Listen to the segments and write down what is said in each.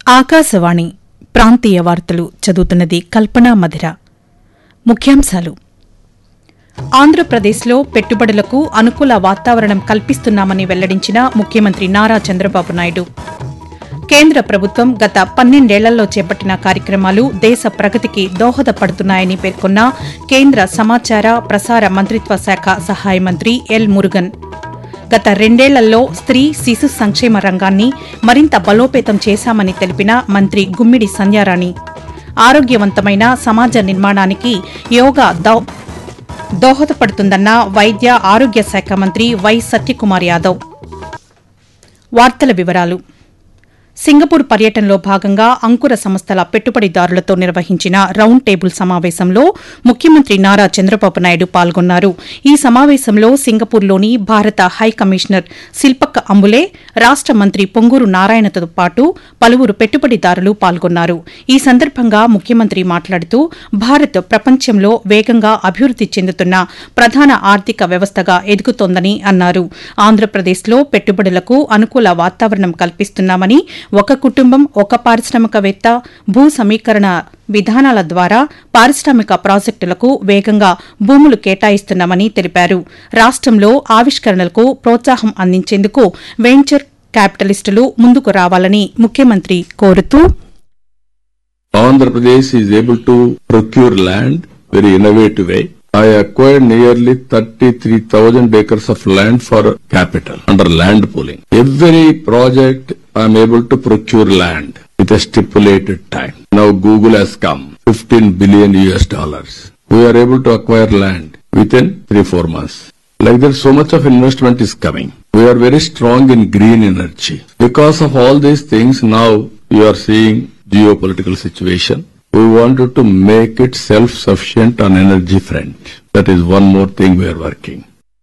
ఆకాశవాణి ప్రాంతీయ వార్తలు చదువుతున్నది కల్పనా మధిర ముఖ్యాంశాలు ఆంధ్రప్రదేశ్లో పెట్టుబడులకు అనుకూల వాతావరణం కల్పిస్తున్నామని వెల్లడించిన ముఖ్యమంత్రి నారా చంద్రబాబు నాయుడు కేంద్ర ప్రభుత్వం గత పన్నెండేళ్లలో చేపట్టిన కార్యక్రమాలు దేశ ప్రగతికి దోహదపడుతున్నాయని పేర్కొన్న కేంద్ర సమాచార ప్రసార మంత్రిత్వ శాఖ సహాయ మంత్రి ఎల్ మురుగన్ గత రెండేళ్లలో స్త్రీ శిశు సంక్షేమ రంగాన్ని మరింత బలోపేతం చేశామని తెలిపిన మంత్రి గుమ్మిడి సంధ్యారాణి ఆరోగ్యవంతమైన సమాజ నిర్మాణానికి యోగా దో- దోహదపడుతుందన్న వైద్య ఆరోగ్య శాఖ మంత్రి వై సత్యకుమార్ యాదవ్ వార్తల వివరాలు సింగపూర్ పర్యటనలో భాగంగా అంకుర సంస్థల పెట్టుబడిదారులతో నిర్వహించిన రౌండ్ టేబుల్ సమావేశంలో ముఖ్యమంత్రి నారా చంద్రబాబు నాయుడు పాల్గొన్నారు ఈ సమావేశంలో సింగపూర్లోని భారత హై కమిషనర్ శిల్పక్క అంబులే రాష్ట మంత్రి పొంగూరు నారాయణతో పాటు పలువురు పెట్టుబడిదారులు పాల్గొన్నారు ఈ సందర్భంగా ముఖ్యమంత్రి మాట్లాడుతూ భారత్ ప్రపంచంలో వేగంగా అభివృద్ది చెందుతున్న ప్రధాన ఆర్థిక వ్యవస్థగా ఎదుగుతోందని అన్నారు ఆంధ్రప్రదేశ్లో పెట్టుబడులకు అనుకూల వాతావరణం కల్పిస్తున్నామని ఒక కుటుంబం ఒక పారిశ్రామికవేత్త భూ సమీకరణ విధానాల ద్వారా పారిశ్రామిక ప్రాజెక్టులకు వేగంగా భూములు కేటాయిస్తున్నామని తెలిపారు రాష్టంలో ఆవిష్కరణలకు ప్రోత్సాహం అందించేందుకు వెంచర్ క్యాపిటలిస్టులు ముందుకు రావాలని ముఖ్యమంత్రి కోరుతూ Andhra Pradesh is able to procure land very innovative way. I acquired nearly 33,000 acres of land for capital under land pooling. Every project I am able to procure land with a stipulated time. Now Google has come, 15 billion US dollars. We are able to acquire land within three, four months. Like that, so much of investment is coming. We are very strong in green energy. Because of all these things, now you are seeing geopolitical situation. We wanted to make it self-sufficient on energy front. That is one more thing we are working.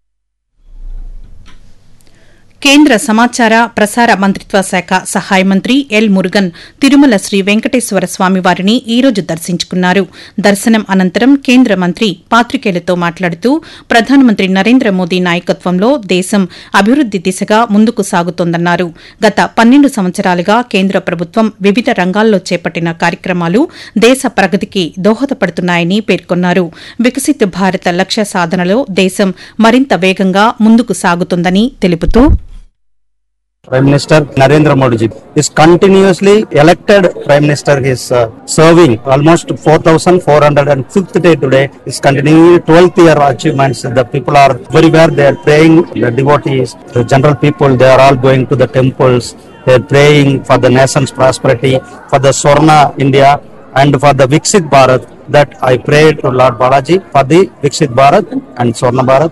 కేంద్ర సమాచార ప్రసార మంత్రిత్వ శాఖ సహాయ మంత్రి L Murugan Tirumala Sri Venkateswara Swamy వారిని ఈ రోజు దర్శించుకున్నారు దర్శనం అనంతరం కేంద్ర మంత్రి పాత్రికేయులతో మాట్లాడుతూ ప్రధానమంత్రి నరేంద్ర మోదీ నాయకత్వంలో దేశం అభివృద్ది దిశగా ముందుకు సాగుతోందన్నారు గత పన్నెండు సంవత్సరాలుగా కేంద్ర ప్రభుత్వం వివిధ రంగాల్లో చేపట్టిన కార్యక్రమాలు దేశ ప్రగతికి దోహదపడుతున్నాయని పేర్కొన్నారు వికసిత్ భారత లక్ష్య సాధనలో దేశం మరింత వేగంగా ముందుకు సాగుతుందని తెలుపుతూ Prime Minister Narendra Modi ji is continuously elected Prime Minister. He is uh, serving almost 4,405th day today. Is continuing 12th year achievements. The people are very well. They are praying. The devotees, the general people, they are all going to the temples. They are praying for the nation's prosperity, for the Swarna India, and for the Viksit Bharat. That I pray to Lord Balaji for the Viksit Bharat and Swarna Bharat.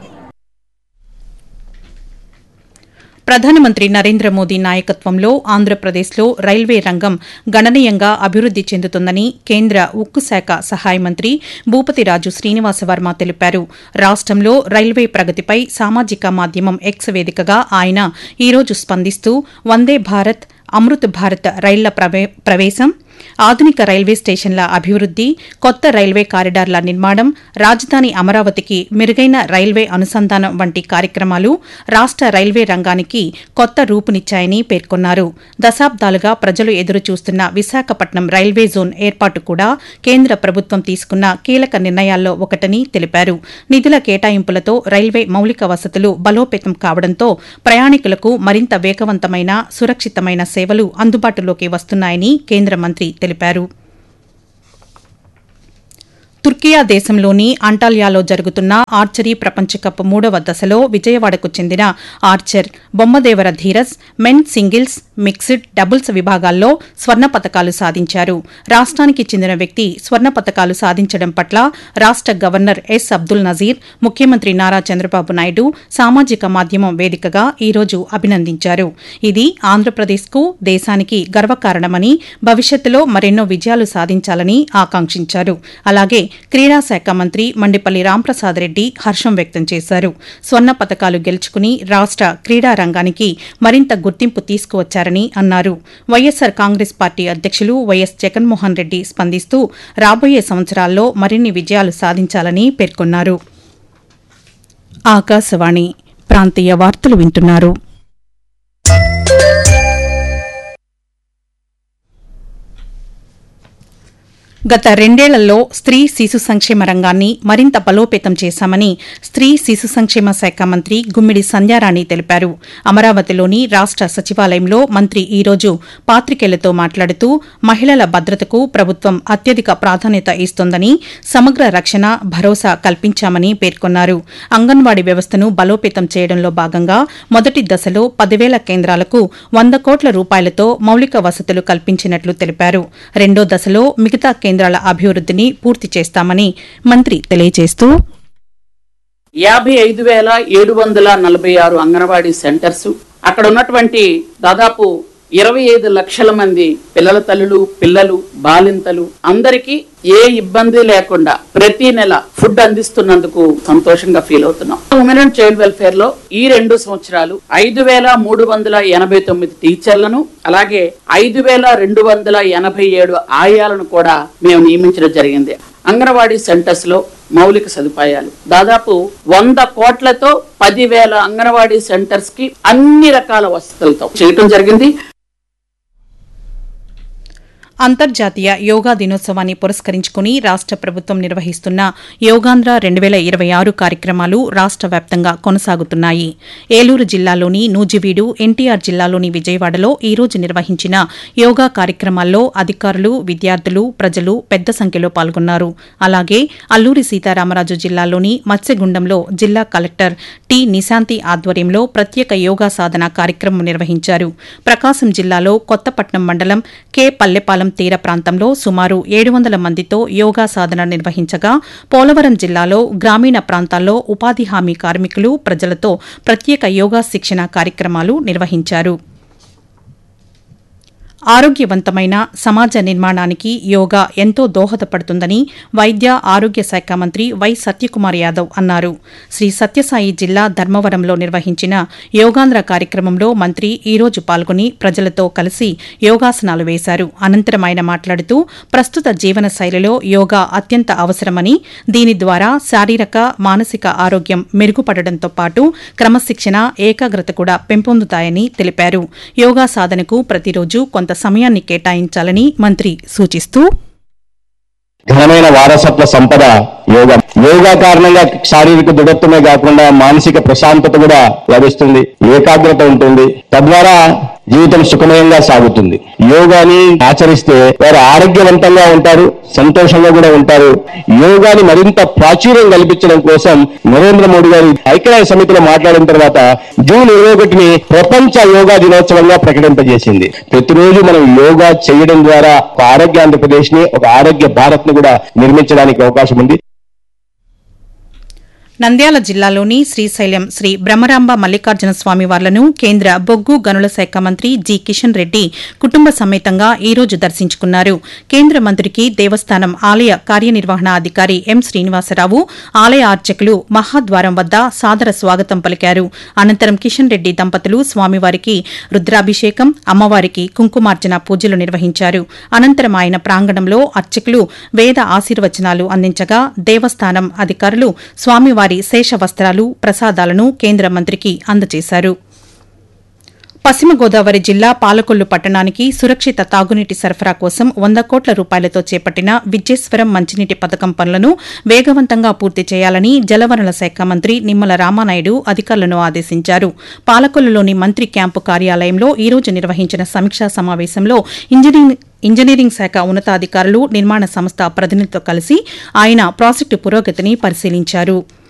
ప్రధానమంత్రి నరేంద్ర మోదీ నాయకత్వంలో ఆంధ్రప్రదేశ్లో railway రంగం గణనీయంగా అభివృద్ది చెందుతుందని కేంద్ర ఉక్కు శాఖ సహాయ మంత్రి భూపతిరాజు శ్రీనివాసవర్మ తెలిపారు రాష్టంలో రైల్వే ప్రగతిపై సామాజిక మాధ్యమం ఎక్స్ వేదికగా ఆయన ఈ రోజు స్పందిస్తూ వందే భారత్ అమృత్ భారత్ రైళ్ల ప్రవే- ప్రవేశం ఆధునిక రైల్వే స్టేషన్ల అభివృద్ది కొత్త రైల్వే కారిడార్ల నిర్మాణం రాజధాని అమరావతికి మెరుగైన రైల్వే అనుసంధానం వంటి కార్యక్రమాలు రాష్ట రైల్వే రంగానికి కొత్త రూపునిచ్చాయని పేర్కొన్నారు దశాబ్దాలుగా ప్రజలు ఎదురుచూస్తున్న విశాఖపట్నం రైల్వే జోన్ ఏర్పాటు కూడా కేంద్ర ప్రభుత్వం తీసుకున్న కీలక నిర్ణయాల్లో ఒకటని తెలిపారు నిధుల కేటాయింపులతో రైల్వే మౌలిక వసతులు బలోపేతం కావడంతో ప్రయాణికులకు మరింత వేగవంతమైన సురక్షితమైన సేవలు అందుబాటులోకి వస్తున్నాయని కేంద్ర మంత్రి తెలిపారు తుర్కియా దేశంలోని అంటాలియాలో జరుగుతున్న ఆర్చరీ ప్రపంచ కప్ మూడవ దశలో విజయవాడకు చెందిన archer Bommadevara Dheeraj men singles mixed doubles విభాగాల్లో స్వర్ణ పతకాలు సాధించారు రాష్ట్రానికి చెందిన వ్యక్తి స్వర్ణ పతకాలు సాధించడం పట్ల రాష్ట గవర్నర్ ఎస్ అబ్దుల్ నజీర్ ముఖ్యమంత్రి నారా చంద్రబాబు నాయుడు సామాజిక మాధ్యమం వేదికగా ఈ రోజు అభినందించారు ఇది ఆంధ్రప్రదేశ్కు దేశానికి గర్వకారణమని భవిష్యత్తులో మరెన్నో విజయాలు సాధించాలని ఆకాంక్షించారు అలాగే క్రీడా శాఖ మంత్రి మండిపల్లి రాంప్రసాద్ రెడ్డి హర్షం వ్యక్తం చేశారు స్వర్ణ పతకాలు గెలుచుకుని రాష్ట క్రీడా రంగానికి మరింత గుర్తింపు తీసుకువచ్చారని అన్నారు వైఎస్సార్ కాంగ్రెస్ పార్టీ అధ్యక్షులు వైఎస్ జగన్మోహన్ రెడ్డి స్పందిస్తూ రాబోయే సంవత్సరాల్లో మరిన్ని విజయాలు సాధించాలని పేర్కొన్నారు ఆకాశవాణి ప్రాంతీయ వార్తలు వింటున్నారు గత రెండేళ్లలో స్త్రీ శిశు సంక్షేమ రంగాన్ని మరింత బలోపేతం చేశామని స్త్రీ శిశు సంక్షేమ శాఖ మంత్రి గుమ్మిడి సంధ్యారాణి తెలిపారు అమరావతిలోని రాష్ట సచివాలయంలో మంత్రి ఈ రోజు పాత్రికేయులతో మాట్లాడుతూ మహిళల భద్రతకు ప్రభుత్వం అత్యధిక ప్రాధాన్యత ఇస్తోందని సమగ్ర రక్షణ భరోసా కల్పించామని పేర్కొన్నారు అంగన్వాడీ వ్యవస్థను బలోపేతం చేయడంలో భాగంగా మొదటి దశలో పదివేల కేంద్రాలకు వంద కోట్ల రూపాయలతో మౌలిక వసతులు కల్పించినట్లు తెలిపారు రెండో దశలో మిగతా కేంద్రాల అభివృద్దిని పూర్తి చేస్తామని మంత్రి తెలియజేస్తూ యాభై ఐదు వేల ఏడు వందల నలభై ఆరు అంగన్వాడీ సెంటర్స్ అక్కడ ఉన్నటువంటి దాదాపు ఇరవై ఐదు లక్షల మంది పిల్లల తల్లులు పిల్లలు బాలింతలు అందరికీ ఏ ఇబ్బంది లేకుండా ప్రతి నెల ఫుడ్ అందిస్తున్నందుకు సంతోషంగా ఫీల్ అవుతున్నాం ఉమెన్ అండ్ చైల్డ్ వెల్ఫేర్ లో ఈ రెండు సంవత్సరాలు ఐదు వేల మూడు వందల ఎనభై తొమ్మిది టీచర్లను అలాగే ఐదు వేల రెండు వందల ఎనభై ఏడు ఆయాలను కూడా మేము నియమించడం జరిగింది అంగన్వాడీ సెంటర్స్ లో మౌలిక సదుపాయాలు దాదాపు వంద కోట్లతో పదివేల అంగన్వాడీ సెంటర్స్ కి అన్ని రకాల వసతులతో చేయటం జరిగింది అంతర్జాతీయ యోగా దినోత్సవాన్ని పురస్కరించుకుని రాష్ట ప్రభుత్వం నిర్వహిస్తున్న యోగాంధ్ర రెండు వేల ఇరవై ఆరు కార్యక్రమాలు రాష్ట వ్యాప్తంగా కొనసాగుతున్నాయి ఏలూరు జిల్లాలోని నూజివీడు ఎన్టీఆర్ జిల్లాలోని విజయవాడలో ఈ రోజు నిర్వహించిన యోగా కార్యక్రమాల్లో అధికారులు విద్యార్థులు ప్రజలు పెద్ద సంఖ్యలో పాల్గొన్నారు అలాగే అల్లూరి సీతారామరాజు జిల్లాలోని మత్స్యగుండంలో జిల్లా కలెక్టర్ టి నిశాంతి ఆధ్వర్యంలో ప్రత్యేక యోగా సాధన కార్యక్రమం నిర్వహించారు ప్రకాశం జిల్లాలో కొత్తపట్నం మండలం కె పల్లెపాలెం తీర ప్రాంతంలో సుమారు ఏడు వందల మందితో యోగా సాధన నిర్వహించగా పోలవరం జిల్లాలో గ్రామీణ ప్రాంతాల్లో ఉపాధి హామీ కార్మికులు ప్రజలతో ప్రత్యేక యోగా శిక్షణ కార్యక్రమాలు నిర్వహించారు ఆరోగ్యవంతమైన సమాజ నిర్మాణానికి యోగా ఎంతో దోహదపడుతుందని వైద్య ఆరోగ్య శాఖ మంత్రి వై సత్యకుమార్ యాదవ్ అన్నారు శ్రీ సత్యసాయి జిల్లా ధర్మవరంలో నిర్వహించిన యోగాంధ్ర కార్యక్రమంలో మంత్రి ఈ రోజు పాల్గొని ప్రజలతో కలిసి యోగాసనాలు వేశారు అనంతరం ఆయన మాట్లాడుతూ ప్రస్తుత జీవన శైలిలో యోగా అత్యంత అవసరమని దీని ద్వారా శారీరక మానసిక ఆరోగ్యం మెరుగుపడడంతో పాటు క్రమశిక్షణ ఏకాగ్రత కూడా పెంపొందుతాయని తెలిపారు యోగా సాధనకు ప్రతిరోజు కొంత సమయాన్ని కేటాయించాలని మంత్రి సూచిస్తూ ఘనమైన వారసత్వ సంపద యోగా యోగా కారణంగా శారీరక దృఢత్వమే కాకుండా మానసిక ప్రశాంతత కూడా లభిస్తుంది ఏకాగ్రత ఉంటుంది తద్వారా జీవితం సుఖమయంగా సాగుతుంది యోగాని ఆచరిస్తే వారు ఆరోగ్యవంతంగా ఉంటారు సంతోషంగా కూడా ఉంటారు యోగాని మరింత ప్రాచుర్యం కల్పించడం కోసం నరేంద్ర మోడీ గారు ఐక్యరాజ్య సమితిలో మాట్లాడిన తర్వాత జూన్ ఇరవై ఒకటిని ప్రపంచ యోగా దినోత్సవంగా ప్రకటింపజేసింది ప్రతిరోజు మనం యోగా చేయడం ద్వారా ఒక ఆరోగ్య ఆంధ్రప్రదేశ్ ని ఒక ఆరోగ్య భారత్ ని కూడా నిర్మించడానికి అవకాశం ఉంది నంద్యాల జిల్లాలోని శ్రీశైలం శ్రీ బ్రహ్మరాంబ మల్లికార్జున స్వామి వార్లను కేంద్ర బొగ్గు గనుల శాఖ మంత్రి జి కిషన్ రెడ్డి కుటుంబ సమేతంగా ఈ రోజు దర్శించుకున్నారు కేంద్ర మంత్రికి దేవస్థానం ఆలయ కార్యనిర్వహణ అధికారి ఎం శ్రీనివాసరావు ఆలయ అర్చకులు మహాద్వారం వద్ద సాదర స్వాగతం పలికారు అనంతరం కిషన్ రెడ్డి దంపతులు స్వామివారికి రుద్రాభిషేకం అమ్మవారికి కుంకుమార్చన పూజలు నిర్వహించారు అనంతరం ఆయన ప్రాంగణంలో అర్చకులు వేద ఆశీర్వచనాలు అందించగా దేవస్థానం అధికారులు స్వామివారి శేష వస్త్రాలు ప్రసాదాలను కేంద్ర మంత్రికి అందజేశారు పశ్చిమ గోదావరి జిల్లా పాలకొల్లు పట్టణానికి సురక్షిత తాగునీటి సరఫరా కోసం వంద కోట్ల రూపాయలతో చేపట్టిన విద్యేశ్వరం మంచినీటి పథకం పనులను వేగవంతంగా పూర్తి చేయాలని జలవనరుల శాఖ మంత్రి నిమ్మల రామానాయుడు అధికారులను ఆదేశించారు పాలకొల్లులోని మంత్రి క్యాంపు కార్యాలయంలో ఈ రోజు నిర్వహించిన సమీక్షా సమావేశంలో ఇంజనీరింగ్ ఇంజనీరింగ్ శాఖ ఉన్నతాధికారులు నిర్మాణ సంస్థ ప్రతినిధులతో కలిసి ఆయన ప్రాజెక్టు పురోగతిని పరిశీలించారు